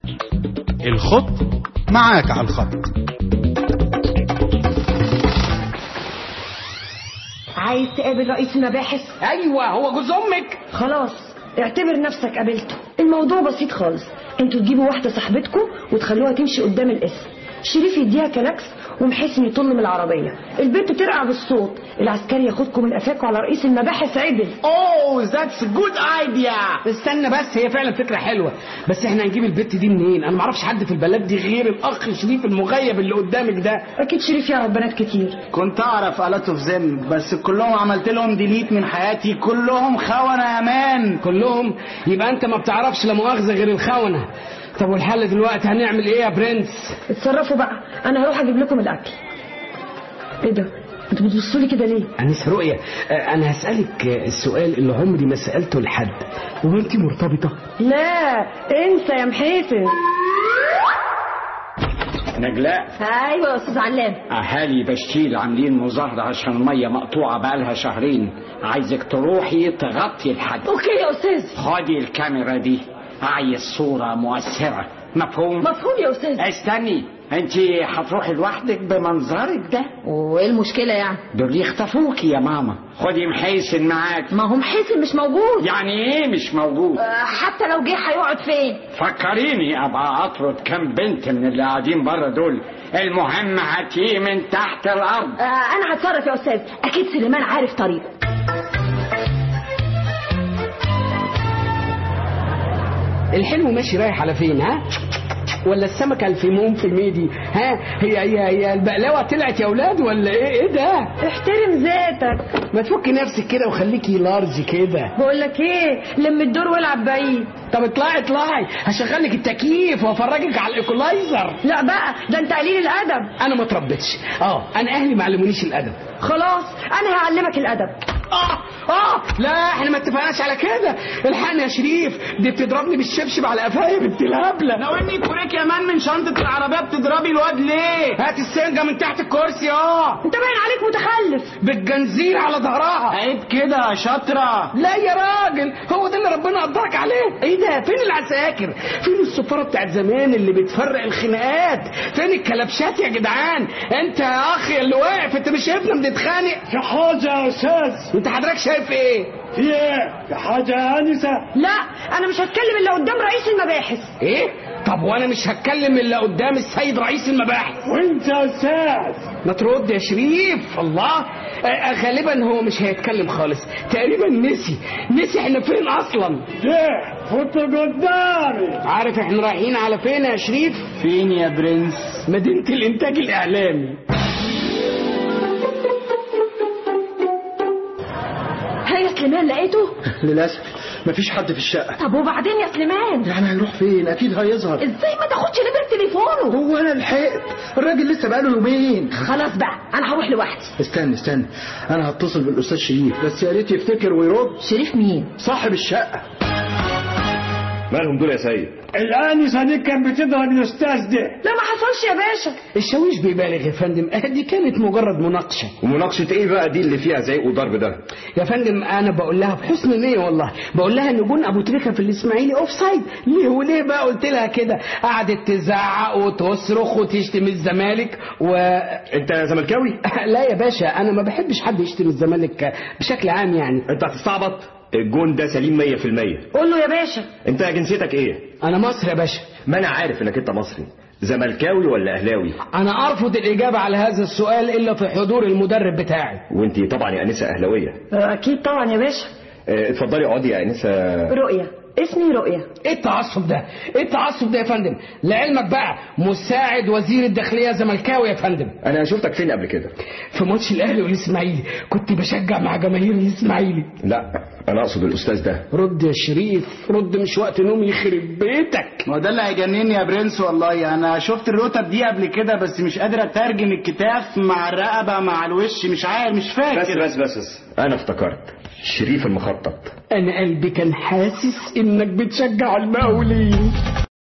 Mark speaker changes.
Speaker 1: الخط معاك على الخط
Speaker 2: عايز تقابل رئيس المباحث
Speaker 3: ايوه هو جوز امك
Speaker 2: خلاص اعتبر نفسك قابلته الموضوع بسيط خالص انتوا تجيبوا واحده صاحبتكم وتخلوها تمشي قدام القسم شريف يديها كلاكس ومحسن يطل من العربيه البنت ترقع بالصوت العسكري ياخدكم من قفاكوا على رئيس المباحث عدل
Speaker 3: اوه ذاتس جود ايديا استنى بس هي فعلا فكره حلوه بس احنا هنجيب البت دي منين انا ما اعرفش حد في البلد دي غير الاخ شريف المغيب اللي قدامك ده
Speaker 2: اكيد شريف يعرف بنات كتير
Speaker 4: كنت اعرف الات اوف زم بس كلهم عملت لهم ديليت من حياتي كلهم خونه يا مان
Speaker 3: كلهم يبقى انت ما بتعرفش لا مؤاخذه غير الخونه طب والحل دلوقتي هنعمل ايه يا برنس
Speaker 2: اتصرفوا بقى انا هروح اجيب لكم الاكل ايه ده انتوا بتبصوا لي كده ليه
Speaker 3: أنسة رؤية آه، أنا هسألك آه، السؤال اللي عمري ما سألته لحد هو أنت مرتبطة؟
Speaker 2: لا انسى يا محيسن
Speaker 5: نجلاء
Speaker 2: ايوه يا استاذ علام
Speaker 5: اهالي بشتيل عاملين مظاهره عشان الميه مقطوعه بقالها شهرين عايزك تروحي تغطي الحد
Speaker 2: اوكي يا استاذ
Speaker 5: خدي الكاميرا دي عايز صوره مؤثره مفهوم
Speaker 2: مفهوم يا استاذ
Speaker 5: استني انت هتروحي لوحدك بمنظرك ده
Speaker 2: وايه المشكله يعني
Speaker 5: دول يخطفوكي يا ماما خدي محيسن معاك
Speaker 2: ما هو محيسن مش موجود
Speaker 5: يعني ايه مش موجود
Speaker 2: حتى لو جه هيقعد فين
Speaker 5: فكريني ابقى اطرد كام بنت من اللي قاعدين بره دول المهم هاتيه من تحت الارض
Speaker 2: آه انا هتصرف يا استاذ اكيد سليمان عارف طريقه
Speaker 3: الحلو ماشي رايح على فين ها؟ ولا السمكة الفيمون في الميدي ها هي هي هي البقلاوة طلعت يا ولاد ولا ايه ايه ده؟
Speaker 2: احترم ذاتك
Speaker 3: ما تفكي نفسك كده وخليكي لارج كده
Speaker 2: بقول لك ايه لم الدور والعب بعيد
Speaker 3: طب اطلعي اطلعي هشغلك التكييف وافرجك على الايكولايزر
Speaker 2: لا بقى ده انت قليل الادب
Speaker 3: انا ما اتربيتش اه انا اهلي ما علمونيش الادب
Speaker 2: خلاص انا هعلمك الادب
Speaker 3: اه اه لا احنا ما اتفقناش على كده الحقني يا شريف دي بتضربني بالشبشب على قفايا بنت الهبله
Speaker 4: لو اني كوريك يا مان من شنطه العربيه بتضربي الواد ليه
Speaker 3: هات السنجه من تحت الكرسي اه
Speaker 2: انت باين عليك متخلف
Speaker 3: بالجنزير على ظهرها
Speaker 4: عيب كده يا شاطره
Speaker 3: لا يا راجل هو ده اللي ربنا قدرك عليه ايه ده فين العساكر فين السفاره بتاعت زمان اللي بتفرق الخناقات فين الكلبشات يا جدعان انت يا اخي اللي واقف انت مش شايفنا بنتخانق
Speaker 6: في حاجة يا أستاذ
Speaker 3: انت حضرتك شايف ايه
Speaker 6: في إيه؟ في حاجة يا أنسة
Speaker 2: لا انا مش هتكلم الا قدام رئيس المباحث
Speaker 3: ايه طب وانا مش هتكلم الا قدام السيد رئيس المباحث
Speaker 6: وأنت يا أستاذ
Speaker 3: ما ترد يا شريف الله آه، غالبا هو مش هيتكلم خالص تقريبا نسي نسي احنا فين اصلا
Speaker 6: ليه؟ فوت قدامي
Speaker 3: عارف احنا رايحين على فين يا شريف
Speaker 4: فين يا برنس
Speaker 3: مدينة الانتاج الاعلامي
Speaker 2: ها يا سليمان لقيته
Speaker 7: للاسف مفيش حد في الشقه
Speaker 2: طب وبعدين يا سليمان
Speaker 7: يعني هيروح فين اكيد هيظهر
Speaker 2: ازاي ما تاخدش نمرة تليفونه
Speaker 7: هو انا لحقت الراجل لسه بقاله يومين
Speaker 2: خلاص بقى انا هروح لوحدي
Speaker 7: استنى استنى انا هتصل بالاستاذ شريف بس يا ريت يفتكر ويرد
Speaker 2: شريف مين
Speaker 7: صاحب الشقه
Speaker 8: مالهم دول يا سيد
Speaker 6: الآنسة دي كانت بتضرب الأستاذ ده
Speaker 2: لا ما حصلش يا باشا
Speaker 3: الشاويش بيبالغ يا فندم آه، دي كانت مجرد مناقشة
Speaker 8: ومناقشة ايه بقى دي اللي فيها زعيق وضرب ده
Speaker 3: يا فندم انا بقول لها بحسن نية والله بقول لها ان جون ابو تريكة في الاسماعيلي اوف سايد ليه وليه بقى قلت لها كده قعدت تزعق وتصرخ وتشتم الزمالك و
Speaker 8: انت زملكاوي
Speaker 3: لا يا باشا انا ما بحبش حد يشتم الزمالك بشكل عام يعني
Speaker 8: انت هتستعبط الجون ده سليم 100%
Speaker 2: قول له يا باشا
Speaker 8: انت جنسيتك ايه
Speaker 3: انا مصري يا باشا
Speaker 8: ما انا عارف انك انت مصري زملكاوي ولا اهلاوي
Speaker 3: انا ارفض الاجابة على هذا السؤال الا في حضور المدرب بتاعي
Speaker 8: وانت طبعا يا انسه اهلاويه
Speaker 2: اكيد طبعا يا باشا
Speaker 8: اه، اتفضلي اقعدي يا انسه
Speaker 2: رؤية اسمي رؤية
Speaker 3: ايه التعصب ده ايه التعصب ده يا فندم لعلمك بقى مساعد وزير الداخليه زملكاوي يا فندم
Speaker 8: انا شفتك فين قبل كده
Speaker 3: في ماتش الاهلي والاسماعيلي كنت بشجع مع جماهير الاسماعيلي
Speaker 8: لا انا اقصد الاستاذ ده
Speaker 3: رد يا شريف رد مش وقت نوم يخرب بيتك
Speaker 4: ما هو ده اللي هيجنني يا برنس والله انا شفت الرتب دي قبل كده بس مش قادر اترجم الكتاف مع الرقبه مع الوش مش عارف مش
Speaker 8: بس
Speaker 4: فاكر
Speaker 8: بس بس, بس. انا افتكرت شريف المخطط
Speaker 3: انا قلبي كان حاسس انك بتشجع المقاولين